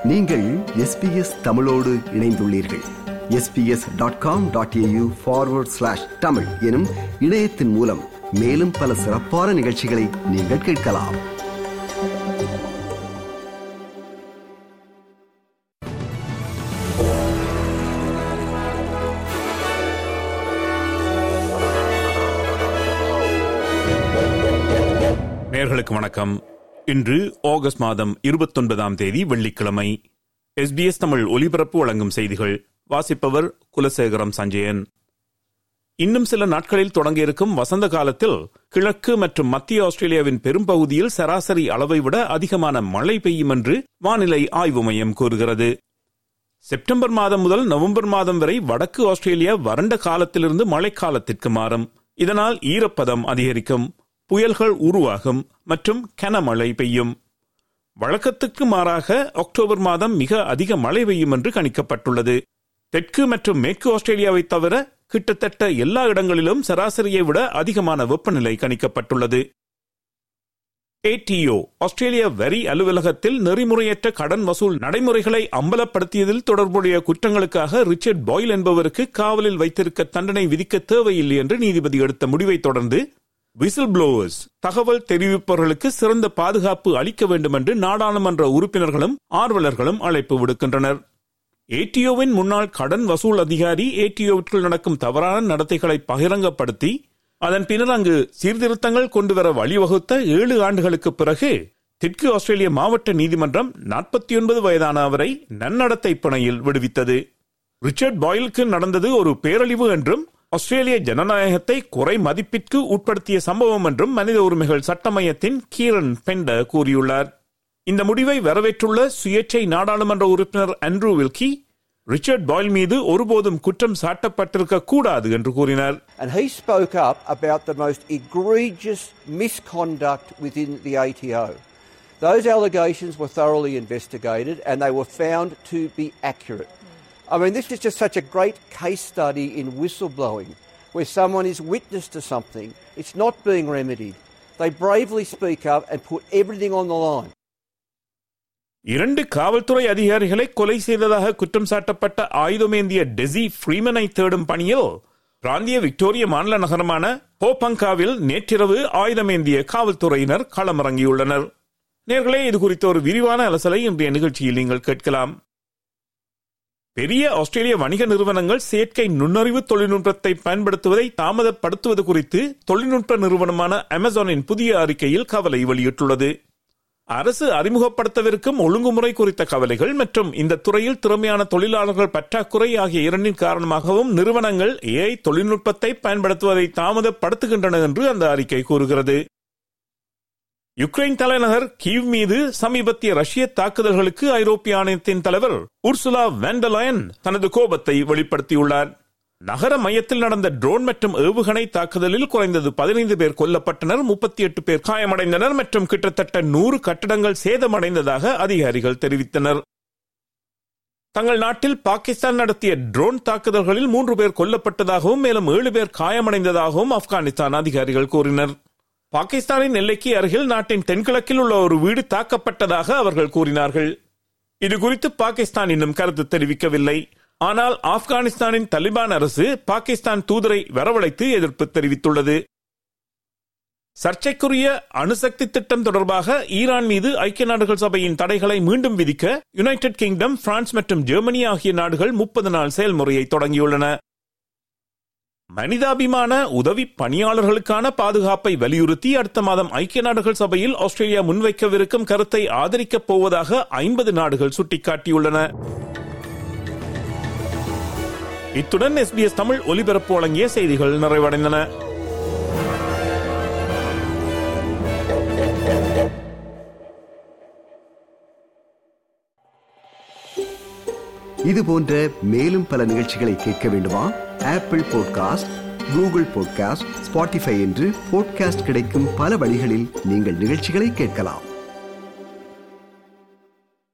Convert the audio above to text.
நீங்கள் எஸ்பிஎஸ் தமிழோடு இணைந்துள்ளீர்கள் SBS dot com dot AU forward slash Tamil எனும் இணையத்தின் மூலம் மேலும் பல சிறப்பான நிகழ்ச்சிகளை நீங்கள் கேட்கலாம் நேர்களுக்கு வணக்கம் இன்று ஆகஸ்ட் மாதம் இருபத்தொன்பதாம் தேதி வெள்ளிக்கிழமை எஸ்பிஎஸ் தமிழ் ஒலிபரப்பு வழங்கும் செய்திகள் வாசிப்பவர் குலசேகரம் சஞ்சயன் இன்னும் சில நாட்களில் தொடங்க இருக்கும் வசந்த காலத்தில் கிழக்கு மற்றும் மத்திய ஆஸ்திரேலியாவின் பெரும்பகுதியில் சராசரி அளவை விட அதிகமான மழை பெய்யும் என்று வானிலை ஆய்வு மையம் கூறுகிறது செப்டம்பர் மாதம் முதல் நவம்பர் மாதம் வரை வடக்கு ஆஸ்திரேலியா வறண்ட காலத்திலிருந்து மழைக்காலத்திற்கு மாறும் இதனால் ஈரப்பதம் அதிகரிக்கும் புயல்கள் உருவாகும் மற்றும் கனமழை பெய்யும் வழக்கத்துக்கு மாறாக அக்டோபர் மாதம் மிக அதிக மழை பெய்யும் என்று கணிக்கப்பட்டுள்ளது தெற்கு மற்றும் மேற்கு ஆஸ்திரேலியாவை தவிர கிட்டத்தட்ட எல்லா இடங்களிலும் சராசரியை விட அதிகமான வெப்பநிலை கணிக்கப்பட்டுள்ளது ஏடிஓ ஆஸ்திரேலிய வரி அலுவலகத்தில் நெறிமுறையற்ற கடன் வசூல் நடைமுறைகளை அம்பலப்படுத்தியதில் தொடர்புடைய குற்றங்களுக்காக ரிச்சர்ட் பாயில் என்பவருக்கு காவலில் வைத்திருக்க தண்டனை விதிக்க தேவையில்லை என்று நீதிபதி எடுத்த முடிவை தொடர்ந்து விசில் ப்ளோவர்ஸ் தகவல் தெரிவிப்பவர்களுக்கு சிறந்த பாதுகாப்பு அளிக்க வேண்டும் என்று நாடாளுமன்ற உறுப்பினர்களும் ஆர்வலர்களும் அழைப்பு விடுக்கின்றனர் ஏடிஓவின் முன்னாள் கடன் வசூல் அதிகாரி ஏடிஓவிற்குள் நடக்கும் தவறான நடத்தைகளை பகிரங்கப்படுத்தி அதன் பின்னர் அங்கு சீர்திருத்தங்கள் கொண்டுவர வழிவகுத்த ஏழு ஆண்டுகளுக்கு பிறகு தெற்கு ஆஸ்திரேலிய மாவட்ட நீதிமன்றம் நாற்பத்தி ஒன்பது வயதான அவரை நன்னடத்தை பிணையில் விடுவித்தது ரிச்சர்ட் பாயிலுக்கு நடந்தது ஒரு பேரழிவு என்றும் ஆஸ்திரேலிய ஜனநாயகத்தை குறை மதிப்பிற்கு உட்படுத்திய சம்பவம் என்றும் மனித உரிமைகள் சட்டமையத்தின் கீரன் பெண்ட கூறியுள்ளார் இந்த முடிவை வரவேற்றுள்ள சுயேட்சை நாடாளுமன்ற உறுப்பினர் அண்ட்ரூ வில்கி ரிச்சர்ட் பாயில் மீது ஒருபோதும் குற்றம் சாட்டப்பட்டிருக்க கூடாது என்று கூறினார் And he spoke up about the most egregious misconduct within the ATO. Those allegations were thoroughly investigated and they were found to be accurate. I mean, this is just such a great case study in whistleblowing, where someone is witness to something, it's not being remedied. They bravely speak up and put everything on the line. இரண்டு காவல்துறை அதிகாரிகளை கொலை செய்ததாக குற்றம் சாட்டப்பட்ட ஆயுதமேந்திய deci ஃப்ரீமனை தேடும் பணியில் பிராந்திய விக்டோரிய மாநில நகரமான போபங்காவில் நேற்றிரவு ஆயுதமேந்திய காவல்துறையினர் களமிறங்கியுள்ளனர் நேர்களே இது குறித்த ஒரு விரிவான அலசலை இன்றைய நிகழ்ச்சியில் நீங்கள் கேட்கலாம் பெரிய ஆஸ்திரேலிய வணிக நிறுவனங்கள் செயற்கை நுண்ணறிவு தொழில்நுட்பத்தை பயன்படுத்துவதை தாமதப்படுத்துவது குறித்து தொழில்நுட்ப நிறுவனமான அமேசானின் புதிய அறிக்கையில் கவலை வெளியிட்டுள்ளது அரசு அறிமுகப்படுத்தவிருக்கும் ஒழுங்குமுறை குறித்த கவலைகள் மற்றும் இந்த துறையில் திறமையான தொழிலாளர்கள் பற்றாக்குறை ஆகிய இரண்டின் காரணமாகவும் நிறுவனங்கள் ஏஐ தொழில்நுட்பத்தை பயன்படுத்துவதை தாமதப்படுத்துகின்றன என்று அந்த அறிக்கை கூறுகிறது யுக்ரைன் தலைநகர் கீவ் மீது சமீபத்திய ரஷ்ய தாக்குதல்களுக்கு ஐரோப்பிய ஆணையத்தின் தலைவர் உர்சுலா வேண்டலயன் தனது கோபத்தை வெளிப்படுத்தியுள்ளார் நகர மையத்தில் நடந்த ட்ரோன் மற்றும் ஏவுகணை தாக்குதலில் குறைந்தது பதினைந்து பேர் கொல்லப்பட்டனர் முப்பத்தி எட்டு பேர் காயமடைந்தனர் மற்றும் கிட்டத்தட்ட நூறு கட்டடங்கள் சேதமடைந்ததாக அதிகாரிகள் தெரிவித்தனர் தங்கள் நாட்டில் பாகிஸ்தான் நடத்திய ட்ரோன் தாக்குதல்களில் மூன்று பேர் கொல்லப்பட்டதாகவும் மேலும் ஏழு பேர் காயமடைந்ததாகவும் ஆப்கானிஸ்தான் அதிகாரிகள் கூறினர் பாகிஸ்தானின் எல்லைக்கு அருகில் நாட்டின் தென்கிழக்கில் உள்ள ஒரு வீடு தாக்கப்பட்டதாக அவர்கள் கூறினார்கள் இது குறித்து பாகிஸ்தான் இன்னும் கருத்து தெரிவிக்கவில்லை ஆனால் ஆப்கானிஸ்தானின் தலிபான் அரசு பாகிஸ்தான் தூதரை வரவழைத்து எதிர்ப்பு தெரிவித்துள்ளது சர்ச்சைக்குரிய அணுசக்தி திட்டம் தொடர்பாக ஈரான் மீது ஐக்கிய நாடுகள் சபையின் தடைகளை மீண்டும் விதிக்க யுனைடெட் கிங்டம் பிரான்ஸ் மற்றும் ஜெர்மனி ஆகிய நாடுகள் முப்பது நாள் செயல்முறையை தொடங்கியுள்ளன மனிதாபிமான உதவி பணியாளர்களுக்கான பாதுகாப்பை வலியுறுத்தி அடுத்த மாதம் ஐக்கிய நாடுகள் சபையில் ஆஸ்திரேலியா முன்வைக்கவிருக்கும் கருத்தை ஆதரிக்கப் போவதாக ஐம்பது நாடுகள் சுட்டிக்காட்டியுள்ளன இத்துடன் எஸ்பிஎஸ் தமிழ் ஒலிபரப்பு வழங்கிய செய்திகள் நிறைவடைந்தன இது போன்ற மேலும் பல நிகழ்ச்சிகளை கேட்க வேண்டுமா Apple podcast Google podcast Spotify என்று பாட்காஸ்ட் கிடைக்கும் பல வழிகளில் நீங்கள் நிகழ்ச்சிகளை கேட்கலாம்